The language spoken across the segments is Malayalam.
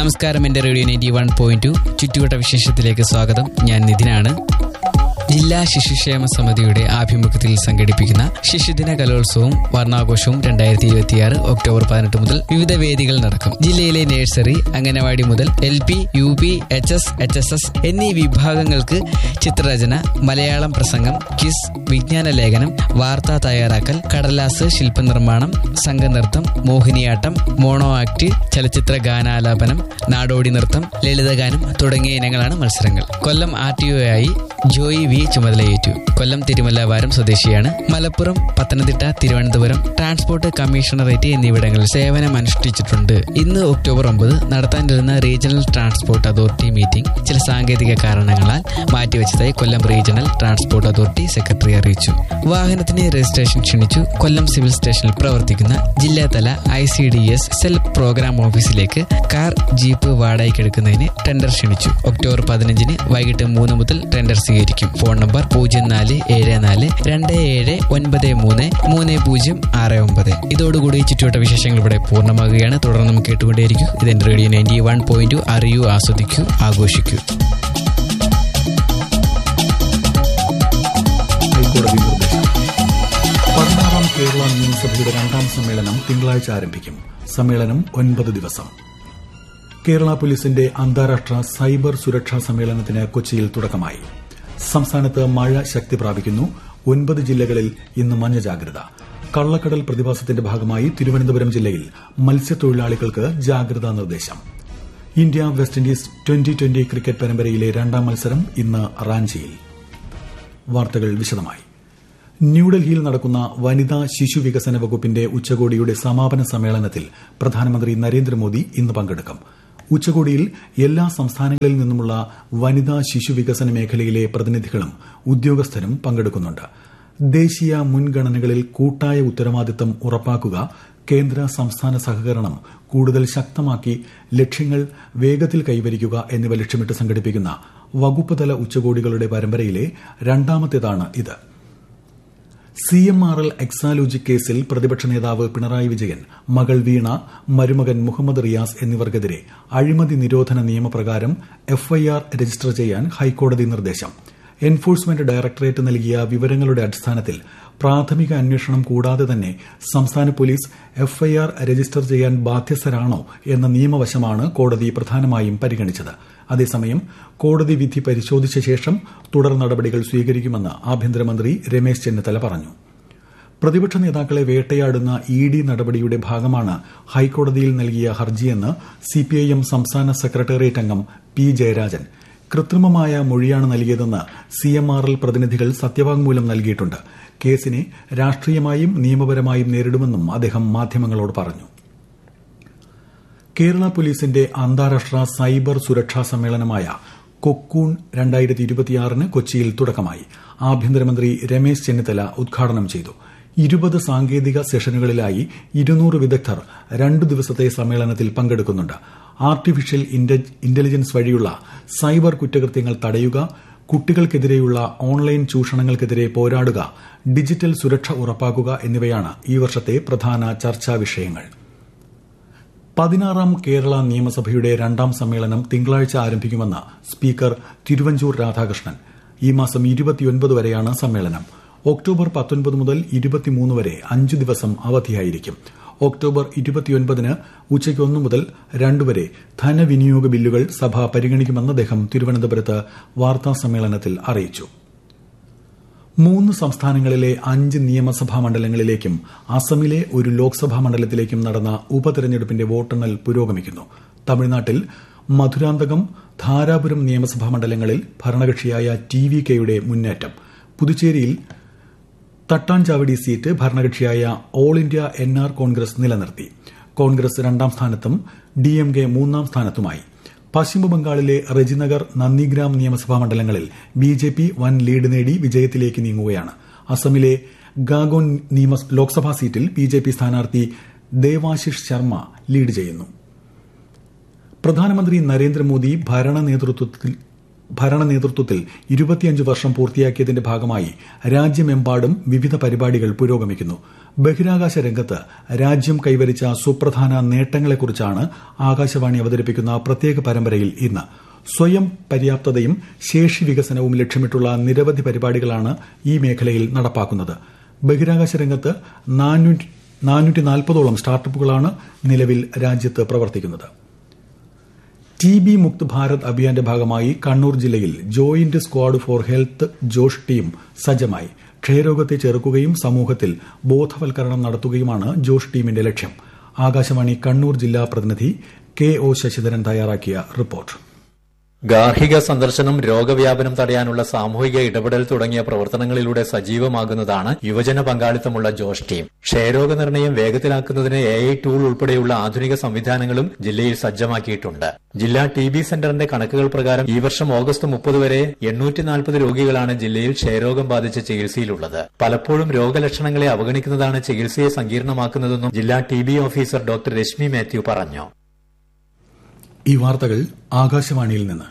നമസ്കാരം എന്റെ radio ninety one point two ചുറ്റുവട്ട വിശേഷത്തിലേക്ക് സ്വാഗതം ഞാൻ നിതിനാണ് ജില്ലാ ശിശുക്ഷേമ സമിതിയുടെ ആഭിമുഖ്യത്തിൽ സംഘടിപ്പിക്കുന്ന ശിശുദിന കലോത്സവവും വർണ്ണാഘോഷവും രണ്ടായിരത്തി ഇരുപത്തിയാറ് ഒക്ടോബർ പതിനെട്ട് മുതൽ വിവിധ വേദികൾ നടക്കും ജില്ലയിലെ നഴ്സറി അംഗനവാടി മുതൽ L P U P H S H S S എന്നീ വിഭാഗങ്ങൾക്ക് ചിത്രരചന മലയാളം പ്രസംഗം കിസ് വിജ്ഞാന ലേഖനം വാർത്താ തയ്യാറാക്കൽ കടലാസ് ശില്പനിർമ്മാണം സംഘനൃത്തം മോഹിനിയാട്ടം മോണോ ആക്ട് ചലച്ചിത്ര ഗാനാലാപനം നാടോടി നൃത്തം ലളിതഗാനം തുടങ്ങിയ ഇനങ്ങളാണ് മത്സരങ്ങൾ കൊല്ലം ആർ ടി ഒ ആയി ജോയി വി ചുമതലയേറ്റു കൊല്ലം തിരുമല്ലവാരം സ്വദേശിയാണ് മലപ്പുറം പത്തനംതിട്ട തിരുവനന്തപുരം ട്രാൻസ്പോർട്ട് കമ്മീഷണറേറ്റ് എന്നിവിടങ്ങളിൽ സേവനം അനുഷ്ഠിച്ചിട്ടുണ്ട് ഇന്ന് ഒക്ടോബർ ഒമ്പത് നടത്താനിരുന്ന റീജിയണൽ ട്രാൻസ്പോർട്ട് അതോറിറ്റി മീറ്റിംഗ് ചില സാങ്കേതിക കാരണങ്ങളാൽ മാറ്റിവെച്ചതായി Kollam regional transport authority secretary അറിയിച്ചു വാഹനത്തിന് രജിസ്ട്രേഷൻ ക്ഷണിച്ചു കൊല്ലം സിവിൽ സ്റ്റേഷനിൽ പ്രവർത്തിക്കുന്ന ജില്ലാതല I C D S cell programme ഓഫീസിലേക്ക് കാർ ജീപ്പ് വാടകയ്ക്കെടുക്കുന്നതിന് ടെൻഡർ ക്ഷണിച്ചു ഒക്ടോബർ പതിനഞ്ചിന് വൈകിട്ട് മൂന്ന് മുതൽ ടെൻഡർ സ്വീകരിക്കും ഫോൺ നമ്പർ പൂജ്യം നാല് ഏഴ് നാല് രണ്ട് ഏഴ് ഒൻപത് മൂന്ന് മൂന്ന് പൂജ്യം ആറ് ഒമ്പത് ഇതോടുകൂടി ചുറ്റുവട്ട വിശേഷങ്ങൾ ഇവിടെ പൂർണ്ണമാകുകയാണ് തുടർന്നും കേട്ടുകൊണ്ടേയിരിക്കും ഇതെന്റെ റേഡിയോ നയൻറ്റി വൺ പോയിന്റ് അറിയൂ ആസ്വദിക്കൂ ആഘോഷിക്കൂ ഹൈക്കോടതി നിർദ്ദേശം പതിനാറാം കേരള നിയമസഭയുടെ രണ്ടാം സമ്മേളനം തിങ്കളാഴ്ച ആരംഭിക്കും സമ്മേളനം ഒൻപത് ദിവസം കേരള പോലീസിന്റെ അന്താരാഷ്ട്ര സൈബർ സുരക്ഷാ സമ്മേളനത്തിന് കൊച്ചിയിൽ തുടക്കമായി സംസ്ഥാനത്ത് മഴ ശക്തി പ്രാപിക്കുന്നു ഒൻപത് ജില്ലകളിൽ ഇന്ന് മഞ്ഞ ജാഗ്രത കള്ളക്കടൽ പ്രതിഭാസത്തിന്റെ ഭാഗമായി തിരുവനന്തപുരം ജില്ലയിൽ മത്സ്യത്തൊഴിലാളികൾക്ക് ജാഗ്രതാ നിർദ്ദേശം India West Indies twenty twenty cricket പരമ്പരയിലെ രണ്ടാം മത്സരം ഇന്ന് റാഞ്ചിയിൽ വാർത്തകൾ വിശദമായി ന്യൂഡൽഹിയിൽ നടക്കുന്ന വനിതാ ശിശു വികസന വകുപ്പിന്റെ ഉച്ചകോടിയുടെ സമാപന സമ്മേളനത്തിൽ പ്രധാനമന്ത്രി നരേന്ദ്രമോദി ഇന്ന് പങ്കെടുക്കും ഉച്ചകോടിയിൽ എല്ലാ സംസ്ഥാനങ്ങളിൽ നിന്നുമുള്ള വനിതാ ശിശു വികസന മേഖലയിലെ പ്രതിനിധികളും ഉദ്യോഗസ്ഥരും പങ്കെടുക്കുന്നുണ്ട് ദേശീയ മുൻഗണനകളിൽ കൂട്ടായ ഉത്തരവാദിത്തം ഉറപ്പാക്കുക കേന്ദ്ര സംസ്ഥാന സഹകരണം കൂടുതൽ ശക്തമാക്കി ലക്ഷ്യങ്ങൾ വേഗത്തിൽ കൈവരിക്കുക എന്നിവ ലക്ഷ്യമിട്ട് സംഘടിപ്പിക്കുന്ന വകുപ്പുതല ഉച്ചകോടികളുടെ പരമ്പരയിലെ രണ്ടാമത്തേതാണ് ഇത് C M R L Exalogic കേസിൽ പ്രതിപക്ഷ നേതാവ് പിണറായി വിജയൻ മകൾ വീണ മരുമകൻ മുഹമ്മദ് റിയാസ് എന്നിവർക്കെതിരെ അഴിമതി നിരോധന നിയമപ്രകാരം എഫ്ഐആർ രജിസ്റ്റർ ചെയ്യാൻ ഹൈക്കോടതി നിർദ്ദേശം എൻഫോഴ്സ്മെന്റ് ഡയറക്ടറേറ്റ് നൽകിയ വിവരങ്ങളുടെ അടിസ്ഥാനത്തിൽ പ്രാഥമിക അന്വേഷണം കൂടാതെ തന്നെ സംസ്ഥാന പോലീസ് എഫ്ഐആർ രജിസ്റ്റർ ചെയ്യാൻ ബാധ്യസ്ഥരാണോ എന്ന നിയമവശമാണ് കോടതി പ്രധാനമായും പരിഗണിച്ചത് അതേസമയം കോടതി വിധി പരിശോധിച്ച ശേഷം തുടർ നടപടികൾ സ്വീകരിക്കുമെന്ന് ആഭ്യന്തരമന്ത്രി രമേശ് ചെന്നിത്തല പറഞ്ഞു പ്രതിപക്ഷ നേതാക്കളെ വേട്ടയാടുന്ന ഇ ഡി നടപടിയുടെ ഭാഗമാണ് ഹൈക്കോടതിയിൽ നൽകിയ ഹർജിയെന്ന് സിപിഐഎം സംസ്ഥാന സെക്രട്ടേറിയറ്റ് അംഗം പി ജയരാജൻ കൃത്രിമമായ മൊഴിയാണ് നൽകിയതെന്ന് സി എം ആർ എൽ പ്രതിനിധികൾ സത്യവാങ്മൂലം നൽകിയിട്ടുണ്ട് കേസിനെ രാഷ്ട്രീയമായും നിയമപരമായും നേരിടുമെന്നും അദ്ദേഹം മാധ്യമങ്ങളോട് പറഞ്ഞു കേരള പോലീസിന്റെ അന്താരാഷ്ട്ര സൈബർ സുരക്ഷാ സമ്മേളനമായ കൊക്കൂൺ രണ്ടായിരത്തി ഇരുപത്തിയാറിന് കൊച്ചിയിൽ തുടക്കമായി ആഭ്യന്തരമന്ത്രി രമേശ് ചെന്നിത്തല ഉദ്ഘാടനം ചെയ്തു ഇരുപത് സാങ്കേതിക സെഷനുകളിലായി ഇരുന്നൂറ് വിദഗ്ധർ രണ്ടു ദിവസത്തെ സമ്മേളനത്തിൽ പങ്കെടുക്കുന്നുണ്ട് ആർട്ടിഫിഷ്യൽ ഇന്റലിജൻസ് വഴിയുള്ള സൈബർ കുറ്റകൃത്യങ്ങൾ തടയുക കുട്ടികൾക്കെതിരെയുള്ള ഓൺലൈൻ ചൂഷണങ്ങൾക്കെതിരെ പോരാടുക ഡിജിറ്റൽ സുരക്ഷ ഉറപ്പാക്കുക എന്നിവയാണ് ഈ വർഷത്തെ പ്രധാന ചർച്ചാ വിഷയങ്ങൾ പതിനാറാം കേരള നിയമസഭയുടെ രണ്ടാം സമ്മേളനം തിങ്കളാഴ്ച ആരംഭിക്കുമെന്ന് സ്പീക്കർ തിരുവഞ്ചൂർ രാധാകൃഷ്ണൻ ഈ മാസം ഇരുപത്തിയൊൻപത് വരെയാണ് സമ്മേളനം ഒക്ടോബർ പത്തൊൻപത് മുതൽ ഇരുപത്തിമൂന്ന് വരെ അഞ്ചു ദിവസം അവധിയായിരിക്കും ഒക്ടോബർ ഇരുപത്തിയൊൻപതിന് ഉച്ചയ്ക്ക് ഒന്നു മുതൽ രണ്ട് വരെ ധനവിനിയോഗ ബില്ലുകൾ സഭ പരിഗണിക്കുമെന്ന് അദ്ദേഹം തിരുവനന്തപുരത്ത് വാർത്താ സമ്മേളനത്തിൽ അറിയിച്ചു മൂന്ന് സംസ്ഥാനങ്ങളിലെ അഞ്ച് നിയമസഭാ മണ്ഡലങ്ങളിലേക്കും അസമിലെ ഒരു ലോക്സഭാ മണ്ഡലത്തിലേക്കും നടന്ന ഉപതെരഞ്ഞെടുപ്പിന്റെ വോട്ടെണ്ണൽ പുരോഗമിക്കുന്നു തമിഴ്നാട്ടിൽ മധുരാന്തകം ധാരാപുരം നിയമസഭാ മണ്ഡലങ്ങളിൽ ഭരണകക്ഷിയായ ടി വി കെയുടെ മുന്നേറ്റം പുതുച്ചേരിയിൽ തട്ടാഞ്ചാവടി സീറ്റ് ഭരണകക്ഷിയായ all India N R Congress നിലനിർത്തി കോൺഗ്രസ് രണ്ടാം സ്ഥാനത്തും ഡി എം കെ മൂന്നാം സ്ഥാനത്തുമായി പശ്ചിമബംഗാളിലെ റെജിനഗർ നന്ദിഗ്രാം നിയമസഭാ മണ്ഡലങ്ങളിൽ ബി ജെ പി വൻ ലീഡ് നേടി വിജയത്തിലേക്ക് നീങ്ങുകയാണ് അസമിലെ ഗാഗോൺ ലോക്സഭാ സീറ്റിൽ ബി ജെ പി സ്ഥാനാർത്ഥി ദേവാശിഷ് ശർമ്മ ലീഡ് ചെയ്യുന്നു പ്രധാനമന്ത്രി നരേന്ദ്രമോദി ഭരണ നേതൃത്വത്തിൽ ഭരണ നേതൃത്വത്തിൽ ഇരുപത്തിയഞ്ച് വർഷം പൂർത്തിയാക്കിയതിന്റെ ഭാഗമായി രാജ്യമെമ്പാടും വിവിധ പരിപാടികൾ പുരോഗമിക്കുന്നു ബഹിരാകാശ രംഗത്ത് രാജ്യം കൈവരിച്ച സുപ്രധാന നേട്ടങ്ങളെക്കുറിച്ചാണ് ആകാശവാണി അവതരിപ്പിക്കുന്ന പ്രത്യേക പരമ്പരയിൽ ഇന്ന് സ്വയം പര്യാപ്തതയും ശേഷി വികസനവും ലക്ഷ്യമിട്ടുള്ള നിരവധി പരിപാടികളാണ് ഈ മേഖലയിൽ നടപ്പാക്കുന്നത് ബഹിരാകാശ രംഗത്ത് നാനൂറ്റി നാൽപ്പതോളം സ്റ്റാർട്ടപ്പുകളാണ് നിലവിൽ രാജ്യത്ത് പ്രവർത്തിക്കുന്നത് ടി ബി മുക്ത് ഭാരത് അഭിയാന്റെ ഭാഗമായി കണ്ണൂർ ജില്ലയിൽ joint squad for health Josh team സജ്ജമായി ക്ഷയരോഗത്തെ ചെറുക്കുകയും സമൂഹത്തിൽ ബോധവൽക്കരണം നടത്തുകയുമാണ് ജോഷ് ടീമിന്റെ ലക്ഷ്യം ആകാശവാണി കണ്ണൂർ ജില്ലാ പ്രതിനിധി കെ ഒ ശശിധരൻ തയ്യാറാക്കിയ റിപ്പോർട്ട് ഗാർഹിക സന്ദർശനം രോഗവ്യാപനം തടയാനുള്ള സാമൂഹിക ഇടപെടൽ തുടങ്ങിയ പ്രവർത്തനങ്ങളിലൂടെ സജീവമാകുന്നതാണ് യുവജന പങ്കാളിത്തമുള്ള ജോഷ് ടീം ക്ഷയരോഗ നിർണയം വേഗത്തിലാക്കുന്നതിന് എ ഐ ടൂൾ ഉൾപ്പെടെയുള്ള ആധുനിക സംവിധാനങ്ങളും ജില്ലയിൽ സജ്ജമാക്കിയിട്ടുണ്ട് ജില്ലാ ടി ബി സെന്ററിന്റെ കണക്കുകൾ പ്രകാരം ഈ വർഷം ഓഗസ്റ്റ് മുപ്പത് വരെ എണ്ണൂറ്റി നാൽപ്പത് രോഗികളാണ് ജില്ലയിൽ ക്ഷയരോഗം ബാധിച്ച് ചികിത്സയിലുള്ളത് പലപ്പോഴും രോഗലക്ഷണങ്ങളെ അവഗണിക്കുന്നതാണ് ചികിത്സയെ സങ്കീർണമാക്കുന്നതെന്നും ജില്ലാ T B officer doctor Rashmi Mathew പറഞ്ഞു ഈ വാർത്തകൾ ആകാശവാണിയിൽ നിന്ന്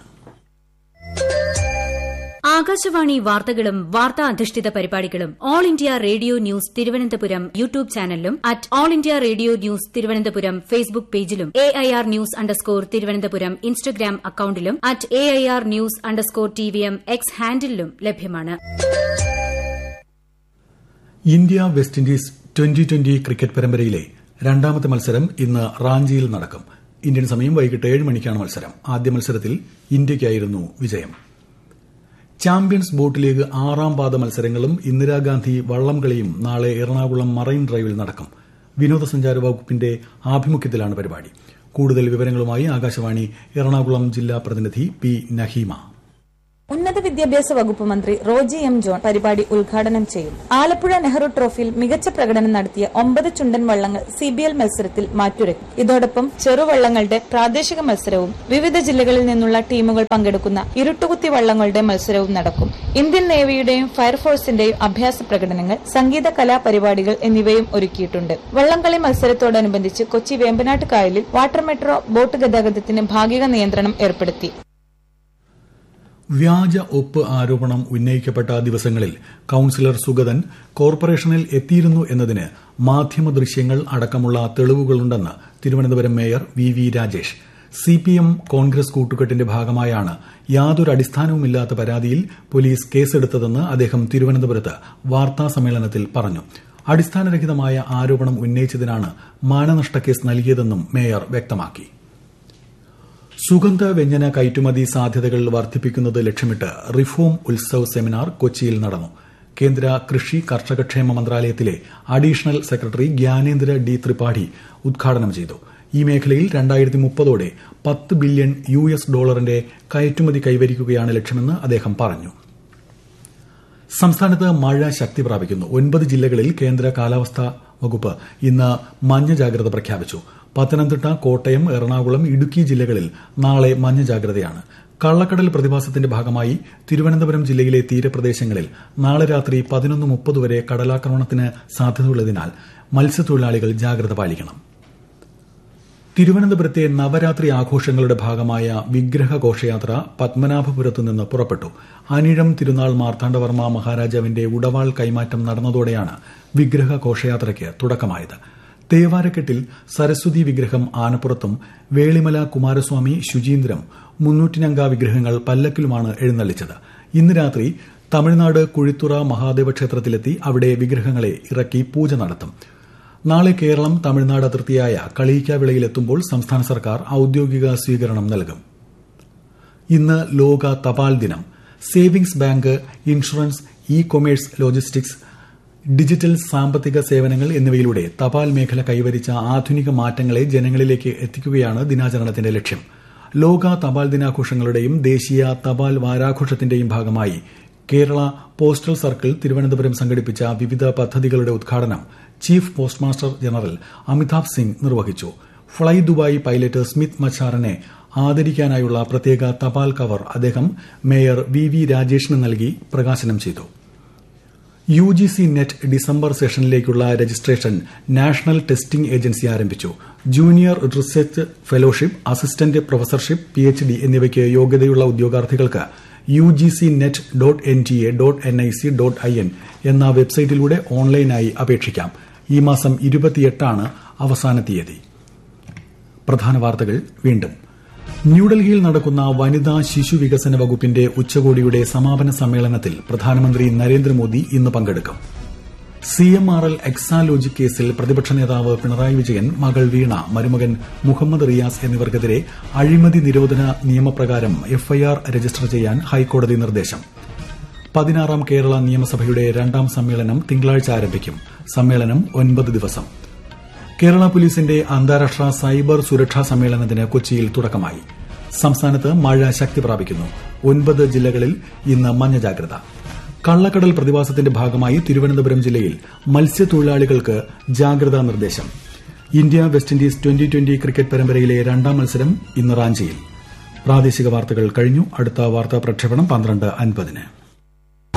ആകാശവാണി വാർത്തകളും വാർത്താ അധിഷ്ഠിത പരിപാടികളും all India radio news Thiruvananthapuram YouTube ചാനലിലും at all India radio news Thiruvananthapuram Facebook പേജിലും A I R news underscore Thiruvananthapuram Instagram അക്കൌണ്ടിലും at A I R news underscore T V M X ഹാൻഡിലും ലഭ്യമാണ് India West Indies twenty twenty cricket പരമ്പരയിലെ രണ്ടാമത്തെ മത്സരം ഇന്ന് റാഞ്ചിയിൽ നടക്കും ഇന്ത്യൻ സമയം വൈകിട്ട് ഏഴ് മണിക്കാണ് മത്സരം ആദ്യ മത്സരത്തിൽ ഇന്ത്യയ്ക്കായിരുന്നു വിജയം ചാമ്പ്യൻസ് ബോട്ട് ലീഗ് ആറാം പാദ മത്സരങ്ങളും ഇന്ദിരാഗാന്ധി വള്ളംകളിയും നാളെ എറണാകുളം മറൈൻ ഡ്രൈവിൽ നടക്കും വിനോദസഞ്ചാര വകുപ്പിന്റെ ആഭിമുഖ്യത്തിലാണ് പരിപാടി കൂടുതൽ വിവരങ്ങളുമായി ആകാശവാണി എറണാകുളം ജില്ലാ പ്രതിനിധി പി നഹീമ ഉന്നത വിദ്യാഭ്യാസ വകുപ്പ് മന്ത്രി റോജി എം ജോൺ പരിപാടി ഉദ്ഘാടനം ചെയ്യും ആലപ്പുഴ നെഹ്റു ട്രോഫിയിൽ മികച്ച പ്രകടനം നടത്തിയ ഒമ്പത് ചുണ്ടൻ വള്ളങ്ങൾ സി ബി എൽ മത്സരത്തിൽ മാറ്റുരയ്ക്കും ഇതോടൊപ്പം ചെറുവള്ളങ്ങളുടെ പ്രാദേശിക മത്സരവും വിവിധ ജില്ലകളിൽ നിന്നുള്ള ടീമുകൾ പങ്കെടുക്കുന്ന ഇരുട്ടുകുത്തി വള്ളങ്ങളുടെ മത്സരവും നടക്കും ഇന്ത്യൻ നേവിയുടെയും ഫയർഫോഴ്സിന്റെയും അഭ്യാസ പ്രകടനങ്ങൾ സംഗീത കലാപരിപാടികൾ എന്നിവയും ഒരുക്കിയിട്ടുണ്ട് വള്ളംകളി മത്സരത്തോടനുബന്ധിച്ച് കൊച്ചി വേമ്പനാട്ട് കായലിൽ വാട്ടർ മെട്രോ ബോട്ട് ഗതാഗതത്തിന് ഭാഗിക നിയന്ത്രണം ഏർപ്പെടുത്തി വ്യാജ ഒപ്പ് ആരോപണം ഉന്നയിക്കപ്പെട്ട ദിവസങ്ങളിൽ കൌൺസിലർ സുഗതൻ കോർപ്പറേഷനിൽ എത്തിയിരുന്നു എന്നതിന് മാധ്യമ ദൃശ്യങ്ങൾ അടക്കമുള്ള തെളിവുകളുണ്ടെന്ന് Thiruvananthapuram mayor V V Rajesh CPM Congress കൂട്ടുകെട്ടിന്റെ ഭാഗമായാണ് യാതൊരു അടിസ്ഥാനവുമില്ലാത്ത പരാതിയിൽ പോലീസ് കേസെടുത്തതെന്ന് അദ്ദേഹം തിരുവനന്തപുരത്ത് വാർത്താസമ്മേളനത്തിൽ പറഞ്ഞു അടിസ്ഥാനരഹിതമായ ആരോപണം ഉന്നയിച്ചതിനാണ് മാനനഷ്ട കേസ് നൽകിയതെന്നും മേയർ വ്യക്തമാക്കി സുഗന്ധ വ്യഞ്ജന കയറ്റുമതി സാധ്യതകൾ വർദ്ധിപ്പിക്കുന്നത് ലക്ഷ്യമിട്ട് റിഫോം ഉത്സവ് സെമിനാർ കൊച്ചിയിൽ നടന്നു കേന്ദ്ര കൃഷി കർഷകക്ഷേമ മന്ത്രാലയത്തിലെ additional secretary Gyanendra D Tripathi ഉദ്ഘാടനം ചെയ്തു ഈ മേഖലയിൽ രണ്ടായിരത്തി മുപ്പതോടെ പത്ത് ബില്യൺ യു എസ് ഡോളറിന്റെ കയറ്റുമതി കൈവരിക്കുകയാണ് ലക്ഷ്യമെന്ന് അദ്ദേഹം പറഞ്ഞു സംസ്ഥാനത്ത് മഴ ശക്തി പ്രാപിക്കുന്നു ഒൻപത് ജില്ലകളിൽ കേന്ദ്ര കാലാവസ്ഥാ വകുപ്പ് ഇന്ന് മഞ്ഞ ജാഗ്രത പ്രഖ്യാപിച്ചു പത്തനംതിട്ട കോട്ടയം എറണാകുളം ഇടുക്കി ജില്ലകളിൽ നാളെ മഞ്ഞ ജാഗ്രതയാണ് കള്ളക്കടൽ പ്രതിഭാസത്തിന്റെ ഭാഗമായി തിരുവനന്തപുരം ജില്ലയിലെ തീരപ്രദേശങ്ങളിൽ നാളെ രാത്രി പതിനൊന്ന് മുപ്പത് വരെ കടലാക്രമണത്തിന് സാധ്യതയുള്ളതിനാൽ മത്സ്യത്തൊഴിലാളികൾ ജാഗ്രത പാലിക്കണം തിരുവനന്തപുരത്തെ നവരാത്രി ആഘോഷങ്ങളുടെ ഭാഗമായ വിഗ്രഹ ഘോഷയാത്ര പത്മനാഭപുരത്തു നിന്ന് പുറപ്പെട്ടു അനിഴം തിരുനാൾ മാർത്താണ്ഡവർമ്മ മഹാരാജാവിന്റെ ഉടവാൾ കൈമാറ്റം നടന്നതോടെയാണ് വിഗ്രഹ ഘോഷയാത്രയ്ക്ക് തുടക്കമായത് തേവാരക്കെട്ടിൽ സരസ്വതി വിഗ്രഹം ആനപ്പുറത്തും വേളിമല കുമാരസ്വാമി ശുചീന്ദ്രം മുന്നൂറ്റിനങ്ക വിഗ്രഹങ്ങൾ പല്ലക്കിലുമാണ് എഴുന്നള്ളിച്ചത് ഇന്ന് രാത്രി തമിഴ്നാട് കുഴിത്തുറ മഹാദേവ ക്ഷേത്രത്തിലെത്തി അവിടെ വിഗ്രഹങ്ങളെ ഇറക്കി പൂജ നടത്തും നാളെ കേരളം തമിഴ്നാട് അതിർത്തിയായ കളീക്കാവിളയിലെത്തുമ്പോൾ സംസ്ഥാന സർക്കാർ ഔദ്യോഗിക സ്വീകരണം നൽകും ഇന്ന് ലോക തപാൽ ദിനം savings bank insurance e commerce logistics digital സാമ്പത്തിക സേവനങ്ങൾ എന്നിവയിലൂടെ തപാൽ മേഖല കൈവരിച്ച ആധുനിക മാറ്റങ്ങളെ ജനങ്ങളിലേക്ക് എത്തിക്കുകയാണ് ദിനാചരണത്തിന്റെ ലക്ഷ്യം ലോക തപാൽ ദിനാഘോഷങ്ങളുടെയും ദേശീയ തപാൽ വാരാഘോഷത്തിന്റെയും ഭാഗമായി കേരള പോസ്റ്റൽ സർക്കിൾ തിരുവനന്തപുരം സംഘടിപ്പിച്ച വിവിധ പദ്ധതികളുടെ ഉദ്ഘാടനം chief postmaster general Amitabh Singh നിർവഹിച്ചു ഫ്ളൈ ദുബായ് പൈലറ്റ് സ്മിത്ത് മച്ചാറിനെ ആദരിക്കാനായുള്ള പ്രത്യേക തപാൽ കവർ അദ്ദേഹം മേയർ വി വി രാജേഷിന് നൽകി പ്രകാശനം ചെയ്തു U G C net December സെഷനിലേക്കുള്ള രജിസ്ട്രേഷൻ നാഷണൽ ടെസ്റ്റിംഗ് ഏജൻസി ആരംഭിച്ചു ജൂനിയർ റിസർച്ച് ഫെലോഷിപ്പ് അസിസ്റ്റന്റ് പ്രൊഫസർഷിപ്പ് പി എച്ച് ഡി എന്നിവയ്ക്ക് യോഗ്യതയുള്ള ഉദ്യോഗാർത്ഥികൾക്ക് U G C net dot N T A dot N I C dot I N എന്ന വെബ്സൈറ്റിലൂടെ ഓൺലൈനായി അപേക്ഷിക്കാം ഈ മാസം ഇരുപത്തിയെട്ടാണ് അവസാന തീയതി പ്രധാന വാർത്തകൾ വീണ്ടും ന്യൂഡൽഹിയിൽ നടക്കുന്ന വനിതാ ശിശു വികസന വകുപ്പിന്റെ ഉച്ചകോടിയുടെ സമാപന സമ്മേളനത്തിൽ പ്രധാനമന്ത്രി നരേന്ദ്രമോദി ഇന്ന് പങ്കെടുക്കും C M R L Exalogic കേസിൽ പ്രതിപക്ഷ നേതാവ് പിണറായി വിജയൻ മകൾ വീണ മരുമകൻ മുഹമ്മദ് റിയാസ് എന്നിവർക്കെതിരെ അഴിമതി നിരോധന നിയമപ്രകാരം എഫ്ഐആർ രജിസ്റ്റർ ചെയ്യാൻ ഹൈക്കോടതി നിർദ്ദേശം പതിനാറാം കേരള നിയമസഭയുടെ രണ്ടാം സമ്മേളനം തിങ്കളാഴ്ച ആരംഭിക്കും സമ്മേളനം ഒൻപത് ദിവസം കേരള പോലീസിന്റെ അന്താരാഷ്ട്ര സൈബർ സുരക്ഷാ സമ്മേളനത്തിന് കൊച്ചിയിൽ തുടക്കമായി സംസ്ഥാനത്ത് മഴ ശക്തി പ്രാപിക്കുന്നു ഒൻപത് ജില്ലകളിൽ ഇന്ന് മഞ്ഞ ജാഗ്രത കള്ളക്കടൽ പ്രതിഭാസത്തിന്റെ ഭാഗമായി തിരുവനന്തപുരം ജില്ലയിൽ മത്സ്യത്തൊഴിലാളികൾക്ക് ജാഗ്രതാ നിർദ്ദേശം India West Indies twenty twenty cricket പരമ്പരയിലെ രണ്ടാം മത്സരം ഇന്ന് റാഞ്ചിയിൽ പ്രാദേശിക വാർത്തകൾ കഴിഞ്ഞു അടുത്ത വാർത്താ പ്രക്ഷേപണം പന്ത്രണ്ട് അൻപതിന്